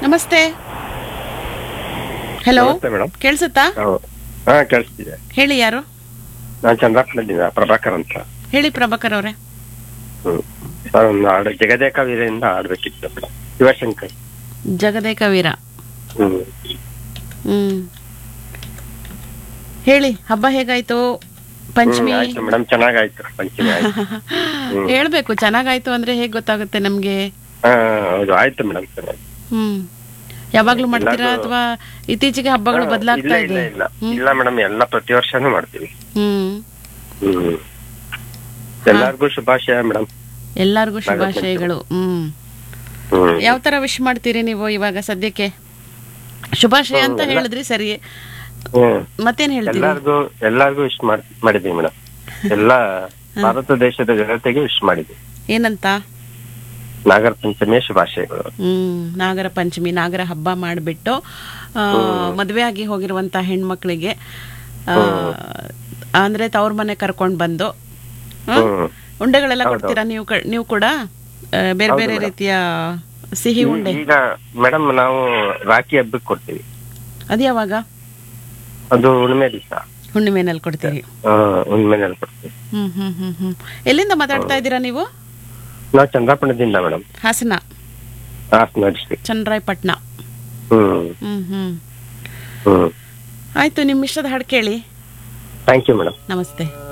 ನಮಸ್ತೆ ಹಲೋ ನಮಸ್ತೆ ಮೇಡಮ್ ಕೇಳಿಸುತ್ತಾ ಹಾ ಕೇಳಿಸ್ತಿದೆ ಹೇಳಿ ಯಾರು ನಾನು ಚಂದ್ರಪ್ಪನದಿಂದ ಪ್ರಭಾಕರ್ ಅಂತ ಹೇಳಿ ಪ್ರಭಾಕರ್ ಅವರೇ ಹ್ಮ್ ಸರ್ ಒಂದು ಹಾಡು ಜಗದೇಕ ವೀರೆಯಿಂದ ಆಡ್ಬೇಕಿತ್ತು ಮೇಡಮ್ ಶಿವಶಂಕರ್ ಜಗದೇಕ ವೀರ ಹ್ಮ್ ಹ್ಮ್ ಹೇಳಿ ಹಬ್ಬ ಹೇಗಾಯ್ತು ಪಂಚಮಿ ಹ್ಮ್, ಆಯ್ತು ಮೇಡಮ್ ಚೆನ್ನಾಗಾಯ್ತು ಪಂಚಮಿ ಆಯ್ತು ಹೇಳ್ಬೇಕು ಚೆನ್ನಾಗಾಯ್ತು ಅಂದ್ರೆ ಹೇಗ್ ಗೊತ್ತಾಗುತ್ತೆ ನಮ್ಗೆ ಹಾ ಹೌದು ಆಯ್ತು ಮೇಡಮ್ ಚೆನ್ನಾಗಿ ಹ್ಮ್ ಯಾವಾಗ್ಲೂ ಮಾಡ್ತೀರಾ ಎಲ್ಲಾರ್ಗೂ- ಅಥವಾ ಇತ್ತೀಚೆಗೆ ಹಬ್ಬಗಳು ಇಲ್ಲ ಬದಲಾಗ್ತಾ ಇಲ್ಲ ಇದೆ ಇಲ್ಲ ಇಲ್ಲ ಮೇಡಮ್ ಎಲ್ಲ ಪ್ರತಿ ವರ್ಷನೂ ಮಾಡ್ತೀವಿ ಹ್ಮ್ ಹ್ಮ್ ಎಲ್ಲಾರ್ಗೂ ಶುಭಾಶಯ ಮೇಡಮ್ ಎಲ್ಲಾರ್ಗೂ ಶುಭಾಶಯಗಳು ಹ್ಮ್ ಹ್ಮ್ ಯಾವ ತರ ವಿಶ್ ಮಾಡ್ತೀರಿ ನೀವು ಇವಾಗ ಸದ್ಯಕ್ಕೆ ಶುಭಾಶಯ ಅಂತ ಹೇಳಿದ್ರಿ ಸರಿ ಹ್ಮ್ ಮತ್ತೇನ್ ಹೇಳ್ತೀರಿ ಎಲ್ಲಾರ್ಗೂ ಎಲ್ಲಾರ್ಗೂ ವಿಶ್ ಮಾಡಿದೀವಿ ಮೇಡಮ್ ಎಲ್ಲ ಭಾರತ ದೇಶದ ಜನತೆಗೆ ವಿಶ್ ಮಾಡಿದ್ವಿ ಏನಂತ ನಾಗರ ಪಂಚಮಿಯ ಶುಭಾಶಯಗಳು ಹ್ಮ್ ನಾಗರ ಪಂಚಮಿ ನಾಗರ ಹಬ್ಬ ಮಾಡಿಬಿಟ್ಟು ಮದುವೆ ಆಗಿ ಹೋಗಿರುವಂತ ಹೆಣ್ಮಕ್ಳಿಗೆ ಆ, ಅಂದ್ರೆ ತವ್ರ ಮನೆ ಕರ್ಕೊಂಡ್ ಬಂದು ಆ, ಹ್ಮ್ ಉಂಡೆಗಳೆಲ್ಲ ಕೊಡ್ತೀರಾ ನೀವು ಕ- ನೀವು ಕೂಡ ಆ, ಬೇರೆ ಬೇರೆ ರೀತಿಯ ಸಿಹಿ ಉಂಡೆ ಈಗ ಮೇಡಮ್ ನಾವು ರಾಖಿ ಹಬ್ಬಕ್ಕೆ ಕೊಡ್ತೀವಿ ಅದು ಯಾವಾಗ ಅದು ಹುಣ್ಣಿಮೆ ದಿವಸ ಹುಣ್ಣಿಮೆನಲ್ಲಿ ಕೊಡ್ತೀರಿ ಹುಣ್ಣಿಮೆನಲ್ಲಿ ಕೊಡ್ತೀವಿ ಹ್ಮ್ ಹ್ಮ್ ಹ್ಮ್ ಹ್ಮ್ ಎಲ್ಲಿಂದ ಮಾತಾಡ್ತಾ ಇದ್ದೀರಾ ನೀವು ನಾವು ಚಂದ್ರಪಟ್ಟಣದಿಂದ ಮೇಡಮ್ ಹಾಸನ ಹಾಸನ ಡಿಸ್ಟ್ರಿಕ್ಟ್ ಚನ್ನರಾಯಪಟ್ಟಣ ಹ್ಮ್ ಹ್ಮ್ ಹ್ಮ್ ಹ್ಮ್ ಆಯ್ತು ನಿಮ್ಮ ಇಷ್ಟದ ಹಾಡು ಕೇಳಿ ಥ್ಯಾಂಕ್ ಯು ಮೇಡಮ್ ನಮಸ್ತೆ